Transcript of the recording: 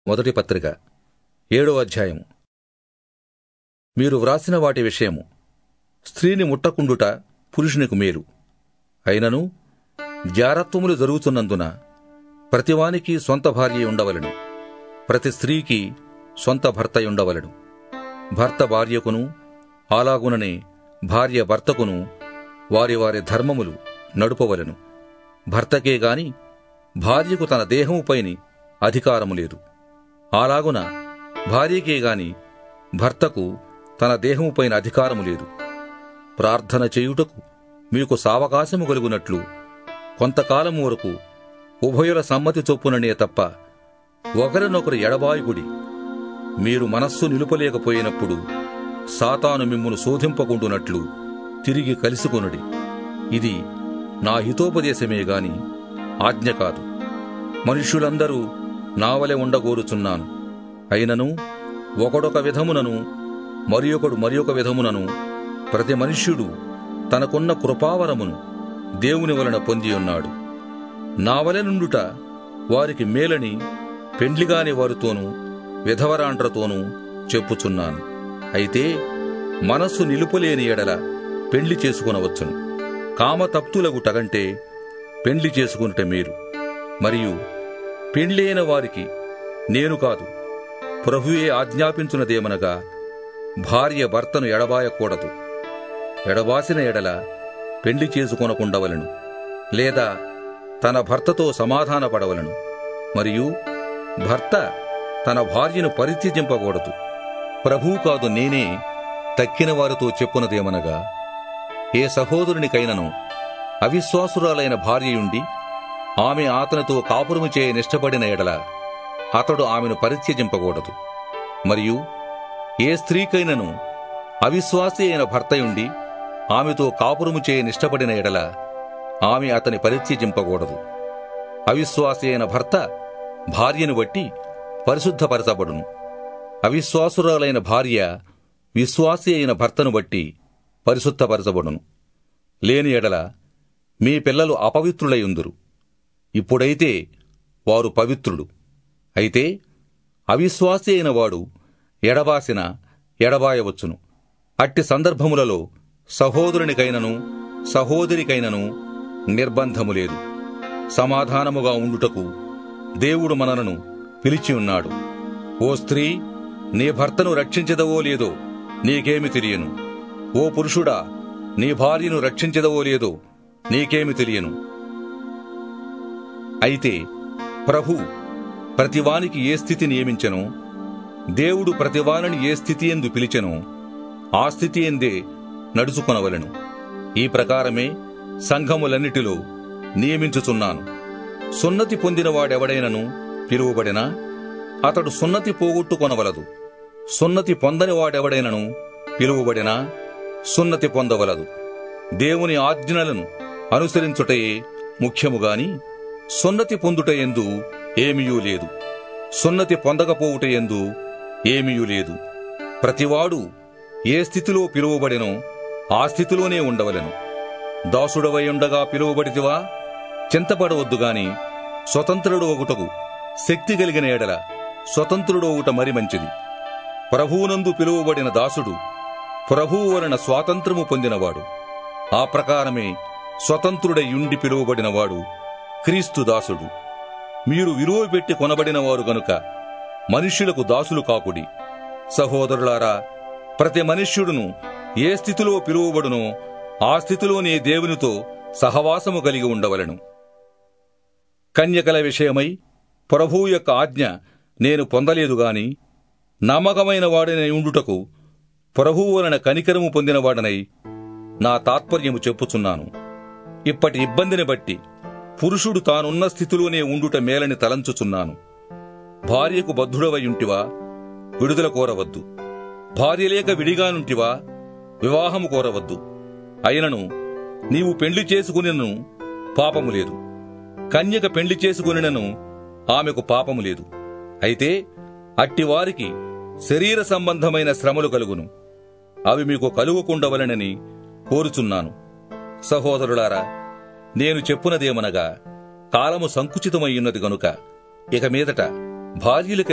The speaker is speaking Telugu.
మొదటి పత్రిక ఏడో అధ్యాయము మీరు వ్రాసిన వాటి విషయము స్త్రీని ముట్టకుండుట పురుషునికి మేలు అయినను జారత్వములు జరుగుతున్నందున ప్రతివానికి సొంత భార్య ఉండవలెను ప్రతి స్త్రీకి సొంత భర్త ఉండవలెను భర్త భార్యకును అలాగుననే భార్య భర్తకును వారి వారి ధర్మములు నడుపవలెను భర్తకే గాని భార్యకు తన దేహముపైని అధికారము లేదు అలాగున భార్యకే గాని భర్తకు తన దేహముపైన అధికారము లేదు ప్రార్థన చేయుటకు మీకు సావకాశము కలుగునట్లు కొంతకాలం వరకు ఉభయుల సమ్మతి చొప్పుననే తప్ప ఒకరినొకరు ఎడబాయుకుడి మీరు మనస్సు నిలుపలేకపోయినప్పుడు సాతాను మిమ్మును శోధింపకుండునట్లు తిరిగి కలుసుకొనుడి ఇది నా హితోపదేశమే గాని ఆజ్ఞ కాదు మనుష్యులందరూ నావలె ఉండగోరుచున్నాను అయినను ఒకడొక విధమునను మరి ఒకడు మరి ఒక విధమునను ప్రతి మనుష్యుడు తనకున్న కృపావరమును దేవుని వలన పొంది ఉన్నాడు నావలె నుండుట వారికి మేలని పెండ్లిగాని వారితోనూ విధవరాండ్రతోనూ చెప్పుచున్నాను అయితే మనస్సు నిలుపలేని ఎడల పెండ్లి చేసుకునవచ్చును కామతప్తులగుటగంటే పెండ్లి చేసుకునుట మీరు మరియు పెండ్లైన వారికి నేను కాదు ప్రభువే ఆజ్ఞాపించున్నదేమనగా భార్య భర్తను ఎడబాయకూడదు ఎడబాసిన ఎడల పెండ్లి చేసుకొనకుండవలను లేదా తన భర్తతో సమాధానపడవలను మరియు భర్త తన భార్యను పరిత్యజింపకూడదు ప్రభువు కాదు నేనే తక్కిన వారితో చెప్పునదేమనగా ఏ సహోదరునికైనను అవిశ్వాసురాలైన భార్యయుండి ఆమె అతనితో కాపురము చేయ నిష్టపడిన ఎడల అతడు ఆమెను పరిత్యజింపకూడదు మరియు ఏ స్త్రీకైనను అవిశ్వాసి అయిన భర్తయుండి ఆమెతో కాపురము చేయ నిష్టపడిన ఎడల ఆమె అతని పరిత్యజింపకూడదు అవిశ్వాసి అయిన భర్త భార్యను బట్టి పరిశుద్ధపరచబడును అవిశ్వాసురాలైన భార్య విశ్వాసి అయిన భర్తను బట్టి పరిశుద్ధపరచబడును లేని ఎడల మీ పిల్లలు అపవిత్రులయుందురు ఇప్పుడైతే వారు పవిత్రులు అయితే అవిశ్వాసి అయిన వాడు ఎడబాసిన ఎడబాయవచ్చును అట్టి సందర్భములలో సహోదరునికైనను సహోదరికైనను నిర్బంధము లేదు సమాధానముగా ఉండుటకు దేవుడు మనలను పిలిచి ఉన్నాడు ఓ స్త్రీ నీ భర్తను రక్షించదవో లేదో నీకేమి తెలియను ఓ పురుషుడా నీ భార్యను రక్షించదవో లేదో నీకేమి తెలియను అయితే ప్రభు ప్రతివానికి ఏ స్థితి నియమించెనో దేవుడు ప్రతివానిని ఏ స్థితి ఎందు పిలిచెనో ఆ స్థితి ఎందే నడుచుకొనవలెను ఈ ప్రకారమే సంఘములన్నిటిలో నియమించుచున్నాను సున్నతి పొందిన వాడెవడైనను పిలువబడినా అతడు సున్నతి పోగొట్టుకొనవలదు సున్నతి పొందని వాడెవడైనను పిలువబడినా సున్నతి పొందవలదు దేవుని ఆజ్ఞలను అనుసరించుటయే ముఖ్యముగాని సున్నతి పొందుట ఎందు ఏమీయూ లేదు సున్నతి పొందకపోవుట ఎందు ఏమీయూ లేదు ప్రతివాడు ఏ స్థితిలో పిలువబడినో ఆ స్థితిలోనే ఉండవలెను దాసుడవై ఉండగా పిలువబడితివా చింతపడవద్దు గాని స్వతంత్రుడు ఒకటకు శక్తి కలిగిన ఎడల స్వతంత్రుడు ఒకట మరి మంచిది ప్రభువునందు పిలువబడిన దాసుడు ప్రభువు వలన స్వాతంత్రము పొందినవాడు ఆ ప్రకారమే స్వతంత్రుడై ఉండి పిలువబడినవాడు క్రీస్తు దాసుడు మీరు విలువ పెట్టి కొనబడినవారు గనుక మనుష్యులకు దాసులు కాకుడి సహోదరులారా ప్రతి మనుష్యుడును ఏ స్థితిలో పిలువబడునో ఆ స్థితిలోనే దేవునితో సహవాసము కలిగి ఉండవలెను కన్యకల విషయమై ప్రభువు యొక్క ఆజ్ఞ నేను పొందలేదు గాని నమ్మకమైన వాడనై ఉండుటకు ప్రభువు వలన కనికరము పొందినవాడనై నా తాత్పర్యము చెప్పుచున్నాను ఇప్పటి ఇబ్బందిని బట్టి పురుషుడు తానున్న స్థితిలోనే ఉండుట మేలని తలంచుచున్నాను భార్యకు బద్ధుడవయుంటివా విడుదల కోరవద్దు భార్య లేక విడిగానుంటివా వివాహము కోరవద్దు అయినను నీవు పెండ్లి చేసుకునినను పాపము లేదు కన్యక పెండ్లి చేసుకునినను ఆమెకు పాపము లేదు అయితే అట్టివారికి శరీర సంబంధమైన శ్రమలు కలుగును అవి మీకు కలుగుకుండవలనని కోరుచున్నాను సహోదరులారా నేను చెప్పునదేమనగా కాలము సంకుచితమయ్యున్నది గనుక ఇక మీదట భార్యలు